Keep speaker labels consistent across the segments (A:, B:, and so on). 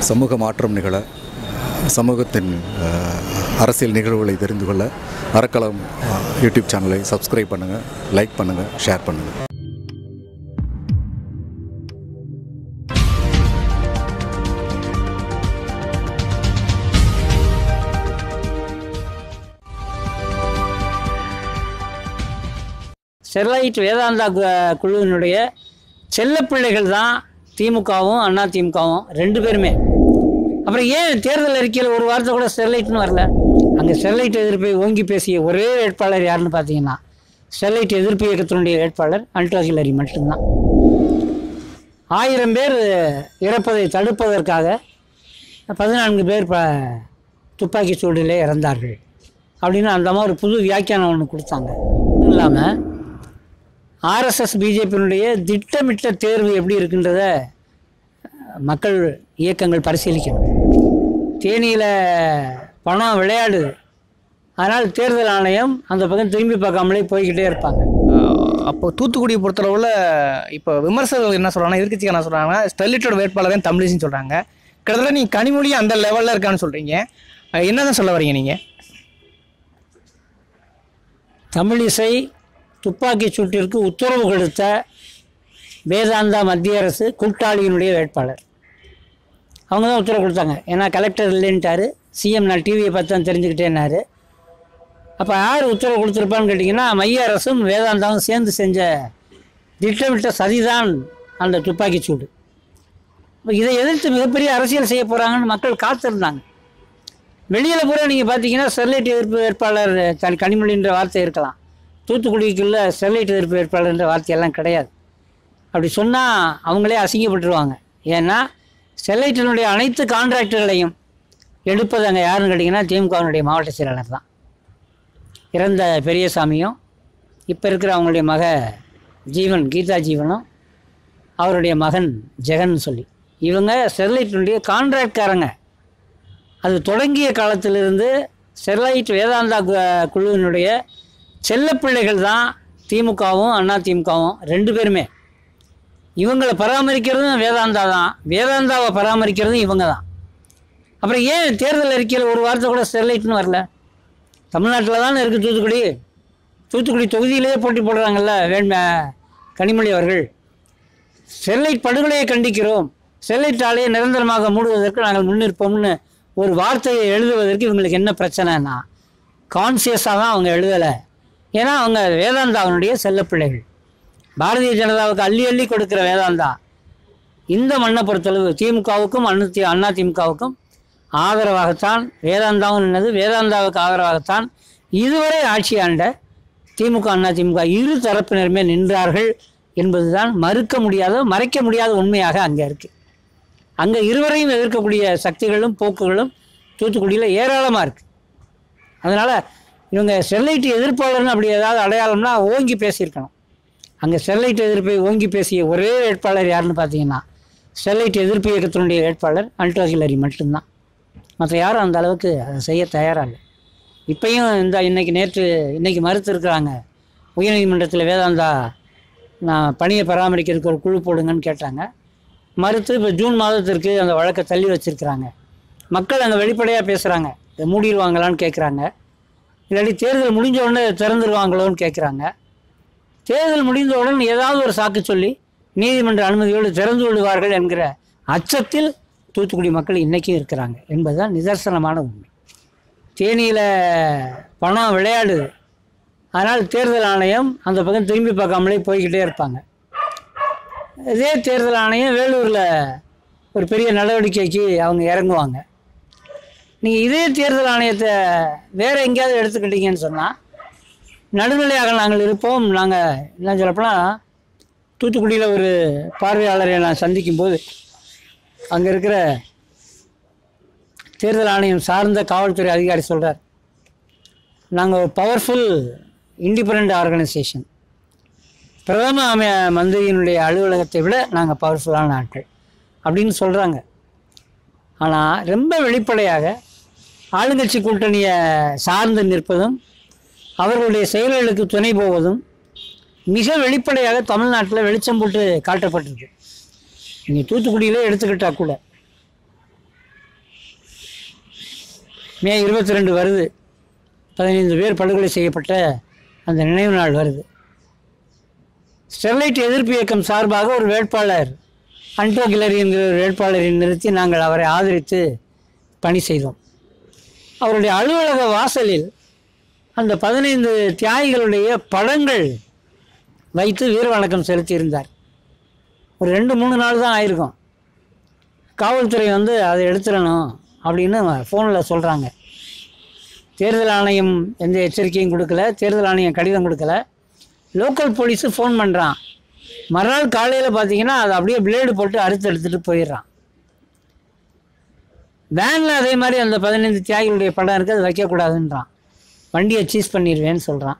A: சமூக மாற்றம் நிகழ சமூகத்தின் அஹ், அரசியல் நிகழ்வுகளை தெரிந்து கொள்ள அறக்களம் அஹ், யூடியூப் சேனலை சப்ஸ்கிரைப் பண்ணுங்கள் லைக் பண்ணுங்கள் ஷேர் பண்ணுங்கள்
B: ஸ்டெர்லைட் வேதாந்தா கு- குழுவினுடைய செல்லப்பிள்ளைகள் தான் திமுகவும் அண்ணா திமுகவும் ரெண்டு பேருமே அப்புறம் ஏன் தேர்தல் அறிக்கையில் ஒரு வார்த்தை கூட ஸ்டெர்லைட்னு வரல அங்கே ஸ்டெர்லைட் எதிர்ப்பை ஓங்கி பேசிய ஒரே வேட்பாளர் யாருன்னு பார்த்தீங்கன்னா ஸ்டெர்லைட் எதிர்ப்பு இயக்கத்தினுடைய வேட்பாளர் அல்ட்ரா ஹில்லரி மட்டும்தான் ஆயிரம் பேர் இறப்பதை தடுப்பதற்காக பதினான்கு பேர் ப துப்பாக்கி சூடிலே இறந்தார்கள் அப்படின்னு அந்த அம்மா ஒரு புது வியாக்கியானம் ஒன்று கொடுத்தாங்க இல்லாமல் ஆர்எஸ்எஸ் பிஜேபியினுடைய திட்டமிட்ட தேர்வு எப்படி இருக்குன்றத மக்கள் இயக்கங்கள் பரிசீலிக்கணும் தேனியில் பணம் விளையாடுது அதனால் தேர்தல் ஆணையம் அந்த பக்கம் திரும்பி பார்க்காமலே போய்கிட்டே இருப்பாங்க
C: ஆஹ் அப்போ தூத்துக்குடியை பொறுத்தளவில் இப்போ விமர்சகர்கள் என்ன சொல்கிறாங்க எதிர்க்கட்சிக்கு என்ன சொல்கிறாங்க ஸ்டெர்லைட்டோட வேட்பாளர் தான் தமிழிசைன்னு சொல்கிறாங்க கிட்டத்தட்ட நீங்கள் கனிமொழி அந்த லெவலில் இருக்கான்னு சொல்கிறீங்க என்னதான் சொல்ல வரீங்க நீங்கள்
B: தமிழிசை துப்பாக்கிச் சூட்டிற்கு உத்தரவு கொடுத்த வேதாந்தா மத்திய அரசு கூட்டாளியினுடைய வேட்பாளர் அவங்க தான் உத்தரவு கொடுத்தாங்க ஏன்னா கலெக்டர் இல்லைன்ட்டாரு சிஎம் நான் டிவியை பார்த்து தான் தெரிஞ்சுக்கிட்டேன்னாரு அப்போ யார் உத்தரவு கொடுத்துருப்பான்னு கேட்டிங்கன்னா மைய அரசும் வேதாந்தாவும் சேர்ந்து செஞ்ச திட்டமிட்ட சதிதான் அந்த துப்பாக்கிச் சூடு இப்போ இதை எதிர்த்து மிகப்பெரிய அரசியல் செய்ய போகிறாங்கன்னு மக்கள் காத்திருந்தாங்க வெளியில் பூரா நீங்கள் பார்த்தீங்கன்னா ஸ்டெர்லைட் எதிர்ப்பு வேட்பாளர் கனி கனிமொழின்ற வார்த்தை இருக்கலாம் தூத்துக்குடிக்குள்ள ஸ்டெர்லைட் எதிர்ப்பு வேட்பாளர்ன்ற வார்த்தையெல்லாம் கிடையாது அப்படி சொன்னால் அவங்களே அசிங்கப்பட்டுருவாங்க ஏன்னா ஸ்டெர்லைட்டினுடைய அனைத்து கான்ட்ராக்டுகளையும் எடுப்பது அங்கே யாருன்னு கேட்டிங்கன்னா திமுகவினுடைய மாவட்ட செயலாளர் தான் இறந்த பெரியசாமியும் இப்போ இருக்கிற அவங்களுடைய மக ஜீவன் கீதா ஜீவனும் அவருடைய மகன் ஜெகன் சொல்லி இவங்க ஸ்டெர்லைட்டினுடைய கான்ட்ராக்ட்காரங்க அது தொடங்கிய காலத்திலிருந்து ஸ்டெர்லைட் வேதாந்தா கு- குழுவினுடைய செல்லப்பிள்ளைகள் தான் திமுகவும் அண்ணா திமுகவும் ரெண்டு பேருமே இவங்களை பராமரிக்கிறதும் வேதாந்தா தான் வேதாந்தாவை பராமரிக்கிறதும் இவங்க தான் அப்புறம் ஏன் தேர்தல் அறிக்கையில் ஒரு வார்த்தை கூட ஸ்டெர்லைட்னு வரல தமிழ்நாட்டில் தானே இருக்குது தூத்துக்குடி தூத்துக்குடி தொகுதியிலேயே போட்டி போடுறாங்கல்ல வேண்ம கனிமொழி அவர்கள் ஸ்டெர்லைட் படுகொலையை கண்டிக்கிறோம் ஸ்டெர்லைட் ஆலையை நிரந்தரமாக மூடுவதற்கு நாங்கள் முன்னிற்போம்னு ஒரு வார்த்தையை எழுதுவதற்கு இவங்களுக்கு என்ன பிரச்சனைனா கான்சியஸாக தான் அவங்க எழுதலை ஏன்னா அவங்க வேதாந்தாவினுடைய செல்லப்பிள்ளைகள் பாரதிய ஜனதாவுக்கு அள்ளி அள்ளி கொடுக்குற வேதாந்தா இந்த மண்ணை பொறுத்தளவு திமுகவுக்கும் அண்ணு தி அண்ணா திமுகவுக்கும் ஆதரவாகத்தான் வேதாந்தாவும் நின்னது வேதாந்தாவுக்கு ஆதரவாகத்தான் இதுவரை ஆட்சி ஆண்ட திமுக அண்ணா திமுக இரு தரப்பினருமே நின்றார்கள் என்பதுதான் மறுக்க முடியாத மறைக்க முடியாத உண்மையாக அங்கே இருக்குது அங்கே இருவரையும் எதிர்க்கக்கூடிய சக்திகளும் போக்குகளும் தூத்துக்குடியில் ஏராளமாக இருக்குது அதனால் இவங்க ஸ்டெர்லைட் எதிர்ப்பாளர்னு அப்படி ஏதாவது அடையாளம்னா ஓங்கி பேசியிருக்கணும் அங்கே ஸ்டெர்லைட் எதிர்ப்பை ஓங்கி பேசிய ஒரே வேட்பாளர் யாருன்னு பார்த்தீங்கன்னா ஸ்டெர்லைட் எதிர்ப்பு இயக்கத்தினுடைய வேட்பாளர் அல்ட்ரா ஹில்லரி மட்டும்தான் மற்ற யாரும் அந்த அளவுக்கு அதை செய்ய தயாராக இல்லை இப்பயும் இந்த இன்னைக்கு நேற்று இன்னைக்கு மறுத்து இருக்கிறாங்க உயர்நீதிமன்றத்தில் வேதாந்தா நான் பணியை பராமரிக்கிறதுக்கு ஒரு குழு போடுங்கன்னு கேட்டாங்க மறுத்து இப்போ ஜூன் மாதத்திற்கு அந்த வழக்கை தள்ளி வச்சிருக்கிறாங்க மக்கள் அங்கே வெளிப்படையாக பேசுகிறாங்க இதை மூடிடுவாங்களான்னு கேட்குறாங்க இல்லாட்டி தேர்தல் முடிஞ்ச உடனே திறந்துருவாங்களோன்னு கேட்குறாங்க தேர்தல் முடிந்தவுடன் ஏதாவது ஒரு சாக்கு சொல்லி நீதிமன்ற அனுமதியோடு திறந்து விடுவார்கள் என்கிற அச்சத்தில் தூத்துக்குடி மக்கள் இன்றைக்கும் இருக்கிறாங்க என்பதுதான் நிதர்சனமான உண்மை தேனியில் பணம் விளையாடுது அதனால் தேர்தல் ஆணையம் அந்த பக்கம் திரும்பி பார்க்காமலே போய்கிட்டே இருப்பாங்க இதே தேர்தல் ஆணையம் வேலூரில் ஒரு பெரிய நடவடிக்கைக்கு அவங்க இறங்குவாங்க நீங்கள் இதே தேர்தல் ஆணையத்தை வேறு எங்கேயாவது எடுத்துக்கிட்டீங்கன்னு சொன்னால் நடுநிலையாக நாங்கள் இருப்போம் நாங்கள் என்ன சொல்லப்போனால் தூத்துக்குடியில் ஒரு பார்வையாளரை நான் சந்திக்கும் போது அங்கே இருக்கிற தேர்தல் ஆணையம் சார்ந்த காவல்துறை அதிகாரி சொல்கிறார் நாங்கள் ஒரு பவர்ஃபுல் இண்டிபெண்ட் ஆர்கனைசேஷன் பிரதம அமை மந்திரியினுடைய அலுவலகத்தை விட நாங்கள் பவர்ஃபுல்லான ஆட்கள் அப்படின்னு சொல்கிறாங்க ஆனால் ரொம்ப வெளிப்படையாக ஆளுங்கட்சி கூட்டணியை சார்ந்து நிற்பதும் அவர்களுடைய செயல்களுக்கு துணை போவதும் மிக வெளிப்படையாக தமிழ்நாட்டில் வெளிச்சம் போட்டு காட்டப்பட்டிருக்கு நீங்கள் தூத்துக்குடியிலே எடுத்துக்கிட்டால் கூட மே இருபத்தி ரெண்டு வருது பதினைந்து பேர் படுகொலை செய்யப்பட்ட அந்த நினைவு நாள் வருது ஸ்டெர்லைட் எதிர்ப்பு இயக்கம் சார்பாக ஒரு வேட்பாளர் அன்டோ கிலரி என்கிற ஒரு வேட்பாளரை நிறுத்தி நாங்கள் அவரை ஆதரித்து பணி செய்தோம் அவருடைய அலுவலக வாசலில் அந்த பதினைந்து தியாகிகளுடைய படங்கள் வைத்து வீர வணக்கம் செலுத்தியிருந்தார் ஒரு ரெண்டு மூணு நாள் தான் ஆயிருக்கும் காவல்துறை வந்து அதை எடுத்துடணும் அப்படின்னு ஃபோனில் சொல்கிறாங்க தேர்தல் ஆணையம் எந்த எச்சரிக்கையும் கொடுக்கல தேர்தல் ஆணையம் கடிதம் கொடுக்கல லோக்கல் போலீஸு ஃபோன் பண்ணுறான் மறுநாள் காலையில் பார்த்தீங்கன்னா அதை அப்படியே பிளேடு போட்டு அறுத்து எடுத்துகிட்டு போயிடுறான் வேனில் அதே மாதிரி அந்த பதினைந்து தியாகிகளுடைய படம் இருக்குது அது வைக்கக்கூடாதுன்றான் வண்டியை சீஸ் பண்ணிடுவேன்னு சொல்கிறான்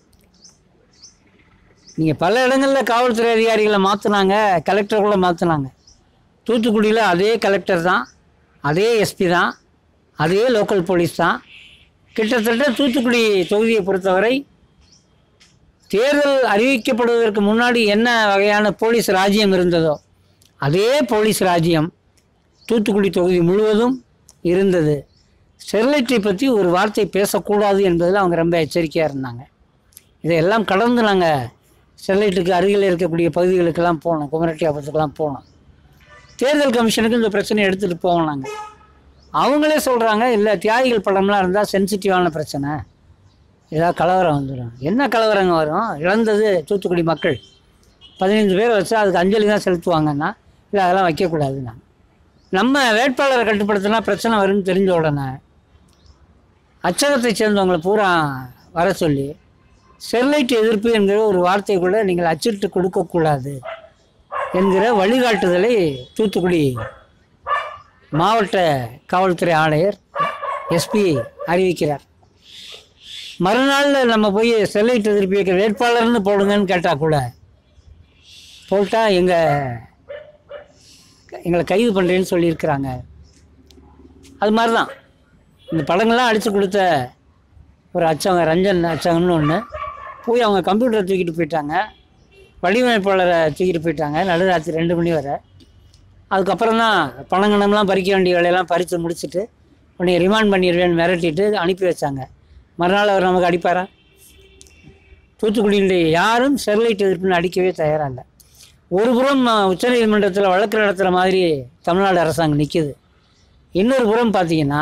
B: நீங்கள் பல இடங்களில் காவல்துறை அதிகாரிகளை மாற்றினாங்க கலெக்டர் கூட மாற்றினாங்க தூத்துக்குடியில் அதே கலெக்டர் தான் அதே எஸ்பி தான் அதே லோக்கல் போலீஸ் தான் கிட்டத்தட்ட தூத்துக்குடி தொகுதியை பொறுத்தவரை தேர்தல் அறிவிக்கப்படுவதற்கு முன்னாடி என்ன வகையான போலீஸ் ராஜ்யம் இருந்ததோ அதே போலீஸ் ராஜ்யம் தூத்துக்குடி தொகுதி முழுவதும் இருந்தது ஸ்டெர்லைட்டை பற்றி ஒரு வார்த்தை பேசக்கூடாது என்பதில் அவங்க ரொம்ப எச்சரிக்கையாக இருந்தாங்க இதையெல்லாம் கடந்து நாங்கள் ஸ்டெர்லைட்டுக்கு அருகில் இருக்கக்கூடிய பகுதிகளுக்கெல்லாம் போனோம் குமரட்டி ஆபத்துக்கெல்லாம் போனோம் தேர்தல் கமிஷனுக்கு இந்த பிரச்சனையை எடுத்துகிட்டு போவோம் நாங்கள் அவங்களே சொல்கிறாங்க இல்லை தியாகிகள் படம்லாம் இருந்தால் சென்சிட்டிவான பிரச்சனை ஏதாவது கலவரம் வந்துடும் என்ன கலவரங்க வரும் இழந்தது தூத்துக்குடி மக்கள் பதினைந்து பேர் வச்சு அதுக்கு அஞ்சலி தான் செலுத்துவாங்கன்னா இல்லை அதெல்லாம் வைக்கக்கூடாதுன்னா நம்ம வேட்பாளரை கட்டுப்படுத்தினா பிரச்சனை வரும்னு தெரிஞ்ச உடனே அச்சகத்தை சேர்ந்தவங்களை பூரா வர சொல்லி ஸ்டெர்லைட் எதிர்ப்பு என்கிற ஒரு வார்த்தை கூட நீங்கள் அச்சிட்டு கொடுக்கக்கூடாது என்கிற வழிகாட்டுதலை தூத்துக்குடி மாவட்ட காவல்துறை ஆணையர் எஸ்பி அறிவிக்கிறார் மறுநாள் நம்ம போய் ஸ்டெர்லைட் எதிர்ப்பு இயக்க வேட்பாளர்னு போடுங்கன்னு கேட்டால் கூட போட்டால் எங்கள் எங்களை கைது பண்ணுறேன்னு சொல்லியிருக்கிறாங்க அது மாதிரி தான் இந்த படங்கள்லாம் அடித்து கொடுத்த ஒரு அச்சவங்க ரஞ்சன் அச்சவங்கன்னு ஒன்று போய் அவங்க கம்ப்யூட்டரை தூக்கிட்டு போயிட்டாங்க வடிவமைப்பாளரை தூக்கிட்டு போயிட்டாங்க நடுராத்திரி ரெண்டு மணி வரை அதுக்கப்புறம் தான் பணங்கணம்லாம் பறிக்க வேண்டிய வேலையெல்லாம் பறித்து முடிச்சுட்டு உடனே ரிமாண்ட் பண்ணிடுவேன்னு மிரட்டிட்டு அனுப்பி வச்சாங்க மறுநாள் அவர் நமக்கு அடிப்பாரா தூத்துக்குடியினுடைய யாரும் ஸ்டெர்லைட் எதிர்ப்புன்னு அடிக்கவே தயாராக இல்லை ஒரு புறம் உச்சநீதிமன்றத்தில் வழக்கு நடத்துகிற மாதிரி தமிழ்நாடு அரசாங்கம் நிற்கிது இன்னொரு புறம் பார்த்தீங்கன்னா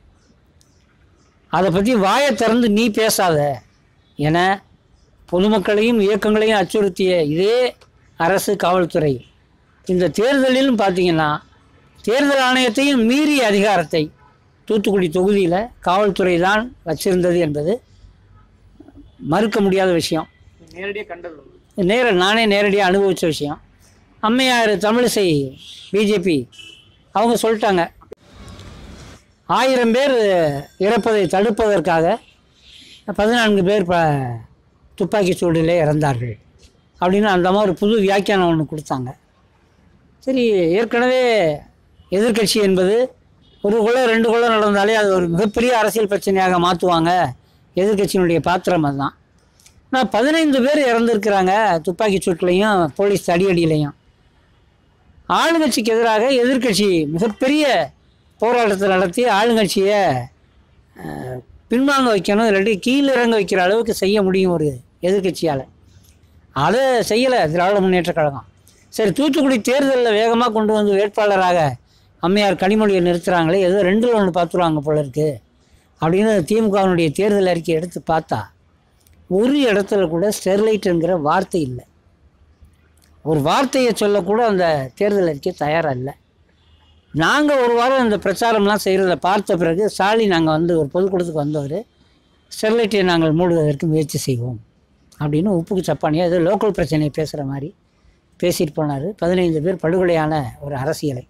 B: அதை பற்றி வாயை திறந்து நீ பேசாத என பொதுமக்களையும் இயக்கங்களையும் அச்சுறுத்திய இதே அரசு காவல்துறை இந்த தேர்தலிலும் பார்த்தீங்கன்னா தேர்தல் ஆணையத்தையும் மீறிய அதிகாரத்தை தூத்துக்குடி தொகுதியில் காவல்துறை தான் வச்சிருந்தது என்பது மறுக்க முடியாத விஷயம்
C: நேரடியாக கண்டது
B: நேர நானே நேரடியாக அனுபவித்த விஷயம் அம்மையார் தமிழிசை பிஜேபி அவங்க சொல்லிட்டாங்க ஆயிரம் பேர் இறப்பதை தடுப்பதற்காக பதினான்கு பேர் ப துப்பாக்கி சூடிலே இறந்தார்கள் அப்படின்னு அந்த மாதிரி ஒரு புது வியாக்கியானம் ஒன்று கொடுத்தாங்க சரி ஏற்கனவே எதிர்க்கட்சி என்பது ஒரு கொலை ரெண்டு கொலை நடந்தாலே அது ஒரு மிகப்பெரிய அரசியல் பிரச்சனையாக மாற்றுவாங்க எதிர்க்கட்சியினுடைய பாத்திரம் அதுதான் ஆனால் பதினைந்து பேர் இறந்துருக்கிறாங்க துப்பாக்கி சூட்லையும் போலீஸ் தடியடியிலையும் ஆளுங்கட்சிக்கு எதிராக எதிர்க்கட்சி மிகப்பெரிய போராட்டத்தை நடத்தி ஆளுங்கட்சியை அஹ், பின்வாங்க வைக்கணும் இல்லாட்டி கீழ் இறங்க வைக்கிற அளவுக்கு செய்ய முடியும் ஒரு எதிர்க்கட்சியால் அதை செய்யலை திராவிட முன்னேற்றக் கழகம் சரி தூத்துக்குடி தேர்தலில் வேகமாக கொண்டு வந்து வேட்பாளராக அம்மையார் கனிமொழியை நிறுத்துகிறாங்களே ஏதோ ரெண்டில் ஒன்று பார்த்துருவாங்க போல இருக்கு அப்படின்னு திமுகவினுடைய தேர்தல் அறிக்கை எடுத்து பார்த்தா ஒரு இடத்துல கூட ஸ்டெர்லைட்டுங்கிற வார்த்தை இல்லை ஒரு வார்த்தையை சொல்லக்கூட அந்த தேர்தல் அறிக்கை தயாராக இல்லை நாங்கள் ஒரு வாரம் இந்த பிரச்சாரம்லாம் செய்கிறத பார்த்த பிறகு ஸ்டாலின் நாங்கள் வந்து ஒரு பொதுக்கூட்டத்துக்கு வந்தவர் ஸ்டெர்லைட்டை நாங்கள் மூடுவதற்கு முயற்சி செய்வோம் அப்படின்னு உப்புக்கு சப்பானியாக ஏதோ லோக்கல் பிரச்சனையை பேசுகிற மாதிரி பேசிட்டு போனார் பதினைந்து பேர் படுகொலையான ஒரு அரசியலை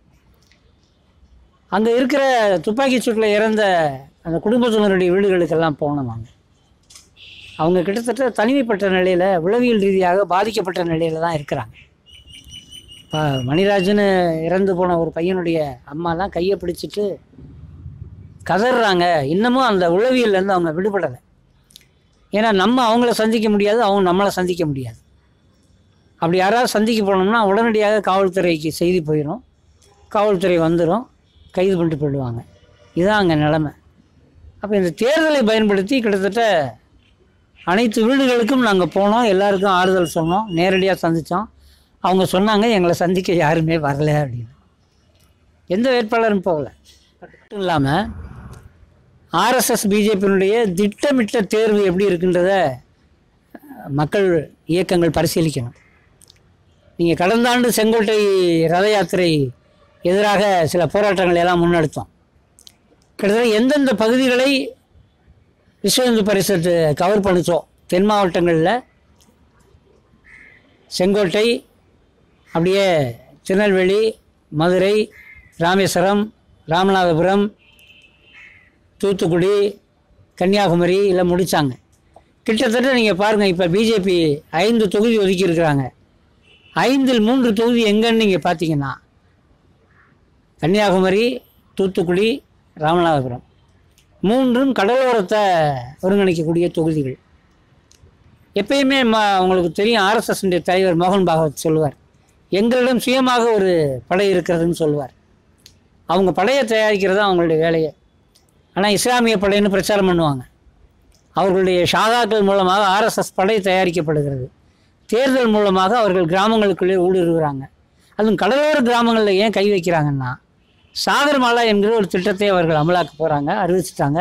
B: அங்கே இருக்கிற துப்பாக்கி சூட்டில் இறந்த அந்த குடும்பத்தினருடைய வீடுகளுக்கெல்லாம் போனோம் நாங்கள் அவங்க கிட்டத்தட்ட தனிமைப்பட்ட நிலையில் உளவியல் ரீதியாக பாதிக்கப்பட்ட நிலையில் தான் இருக்கிறாங்க இப்போ மணிராஜன் இறந்து போன ஒரு பையனுடைய அம்மாலாம் கையை பிடிச்சிட்டு கதறாங்க இன்னமும் அந்த உளவியல்லேருந்து அவங்க விடுபடலை ஏன்னா நம்ம அவங்கள சந்திக்க முடியாது அவங்க நம்மளை சந்திக்க முடியாது அப்படி யாராவது சந்திக்க போனோம்னா உடனடியாக காவல்துறைக்கு செய்தி போயிடும் காவல்துறை வந்துடும் கைது பண்ணிட்டு போயிடுவாங்க இதுதான் அங்கே நிலமை அப்போ இந்த தேர்தலை பயன்படுத்தி கிட்டத்தட்ட அனைத்து வீடுகளுக்கும் நாங்கள் போனோம் எல்லாருக்கும் ஆறுதல் சொன்னோம் நேரடியாக சந்தித்தோம் அவங்க சொன்னாங்க எங்களை சந்திக்க யாருமே வரல அப்படின்னு எந்த வேட்பாளரும் போகல மட்டும் இல்லாமல் ஆர்எஸ்எஸ் பிஜேபியினுடைய திட்டமிட்ட தேர்வு எப்படி இருக்குன்றத மக்கள் இயக்கங்கள் பரிசீலிக்கணும் நீங்கள் கடந்த ஆண்டு செங்கோட்டை ரத யாத்திரை எதிராக சில போராட்டங்களை எல்லாம் முன்னெடுத்தோம் கிட்டத்தட்ட எந்தெந்த பகுதிகளை விஸ்வ இந்து பரிஷத்து கவர் பண்ணிச்சோ தென் மாவட்டங்களில் செங்கோட்டை அப்படியே திருநெல்வேலி மதுரை ராமேஸ்வரம் ராமநாதபுரம் தூத்துக்குடி கன்னியாகுமரி எல்லாம் முடித்தாங்க கிட்டத்தட்ட நீங்கள் பாருங்கள் இப்போ பிஜேபி ஐந்து தொகுதி ஒதுக்கி இருக்கிறாங்க ஐந்தில் மூன்று தொகுதி எங்கன்னு நீங்கள் பார்த்தீங்கன்னா கன்னியாகுமரி தூத்துக்குடி ராமநாதபுரம் மூன்றும் கடலோரத்தை ஒருங்கிணைக்கக்கூடிய தொகுதிகள் எப்பயுமே ம உங்களுக்கு தெரியும் ஆர்எஸ்எஸ் தலைவர் மோகன் பாகவத் சொல்லுவார் எங்களிடம் சுயமாக ஒரு படை இருக்கிறதுன்னு சொல்லுவார் அவங்க படையை தயாரிக்கிறது தான் அவங்களுடைய வேலையை ஆனால் இஸ்லாமிய படைன்னு பிரச்சாரம் பண்ணுவாங்க அவர்களுடைய ஷாதாக்கள் மூலமாக ஆர்எஸ்எஸ் படை தயாரிக்கப்படுகிறது தேர்தல் மூலமாக அவர்கள் கிராமங்களுக்குள்ளே ஊடுருவுறாங்க அதுவும் கடலோர கிராமங்களில் ஏன் கை வைக்கிறாங்கன்னா சாகர்மாலா என்கிற ஒரு திட்டத்தை அவர்கள் அமலாக்க போகிறாங்க அறிவிச்சிட்டாங்க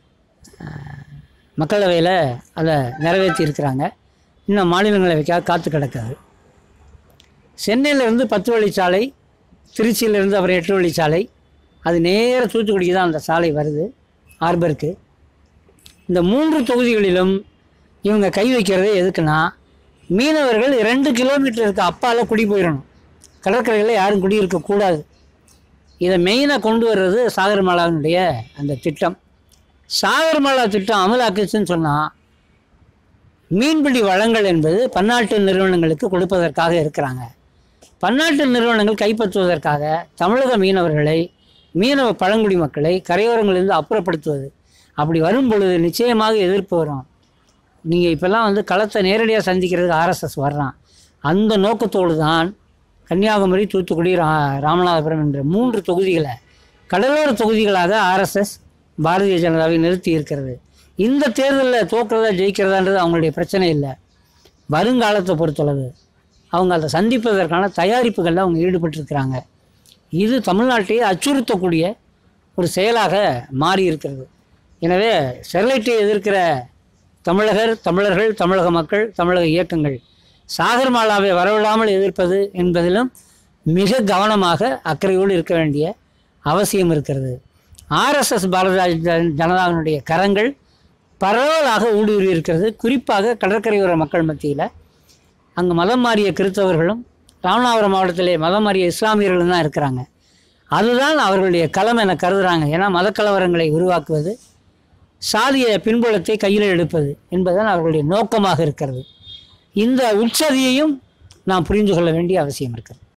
B: மக்களவையில் அதை நிறைவேற்றி இருக்கிறாங்க இன்னும் மாநிலங்களவைக்காக காத்து கிடக்குது சென்னையிலேருந்து பத்து வழிச்சாலை திருச்சியிலேருந்து அப்புறம் எட்டு வழிச்சாலை அது நேர தூத்துக்குடிக்கு தான் அந்த சாலை வருது ஹார்பருக்கு இந்த மூன்று தொகுதிகளிலும் இவங்க கை வைக்கிறது எதுக்குன்னா மீனவர்கள் ரெண்டு கிலோமீட்டருக்கு அப்பால் குடி போயிடணும் கடற்கரையில் யாரும் குடியிருக்கக்கூடாது இதை மெயினாக கொண்டு வர்றது சாகர்மாலாவினுடைய அந்த திட்டம் சாகர்மாலா திட்டம் அமலாக்குச்சுன்னு சொன்னால் மீன்பிடி வளங்கள் என்பது பன்னாட்டு நிறுவனங்களுக்கு கொடுப்பதற்காக இருக்கிறாங்க பன்னாட்டு நிறுவனங்கள் கைப்பற்றுவதற்காக தமிழக மீனவர்களை மீனவ பழங்குடி மக்களை கரையோரங்களிலிருந்து அப்புறப்படுத்துவது அப்படி வரும் பொழுது நிச்சயமாக எதிர்ப்பு வரும் நீங்கள் இப்போல்லாம் வந்து களத்தை நேரடியாக சந்திக்கிறதுக்கு ஆர்எஸ்எஸ் வர்றான் அந்த நோக்கத்தோடு தான் கன்னியாகுமரி தூத்துக்குடி ரா ராமநாதபுரம் என்ற மூன்று தொகுதிகளை கடலோர தொகுதிகளாக ஆர்எஸ்எஸ் பாரதிய ஜனதாவை நிறுத்தி இருக்கிறது இந்த தேர்தலில் தோக்கிறதா ஜெயிக்கிறதான்றது அவங்களுடைய பிரச்சனை இல்லை வருங்காலத்தை பொறுத்தளவு அவங்க அதை சந்திப்பதற்கான தயாரிப்புகளில் அவங்க ஈடுபட்டிருக்கிறாங்க இது தமிழ்நாட்டையே அச்சுறுத்தக்கூடிய ஒரு செயலாக மாறி இருக்கிறது எனவே ஸ்டெர்லைட்டை எதிர்க்கிற தமிழகர் தமிழர்கள் தமிழக மக்கள் தமிழக இயக்கங்கள் சாகர்மாலாவை வரவிடாமல் எதிர்ப்பது என்பதிலும் மிக கவனமாக அக்கறையோடு இருக்க வேண்டிய அவசியம் இருக்கிறது ஆர்எஸ்எஸ் பாரதிய ஜன- ஜனதாவினுடைய கரங்கள் பரவலாக ஊடுருவி இருக்கிறது குறிப்பாக கடற்கரையோர மக்கள் மத்தியில் அங்கே மதம் மாறிய கிறிஸ்தவர்களும் ராமநாதபுரம் மாவட்டத்திலே மதம் மாறிய இஸ்லாமியர்களும் தான் இருக்கிறாங்க அதுதான் அவர்களுடைய களம் என கருதுறாங்க ஏன்னா மதக்கலவரங்களை உருவாக்குவது சாதிய பின்புலத்தை கையில் எடுப்பது என்பதுதான் அவர்களுடைய நோக்கமாக இருக்கிறது இந்த உட்சதியையும் நாம் புரிந்து கொள்ள வேண்டிய அவசியம் இருக்கிறது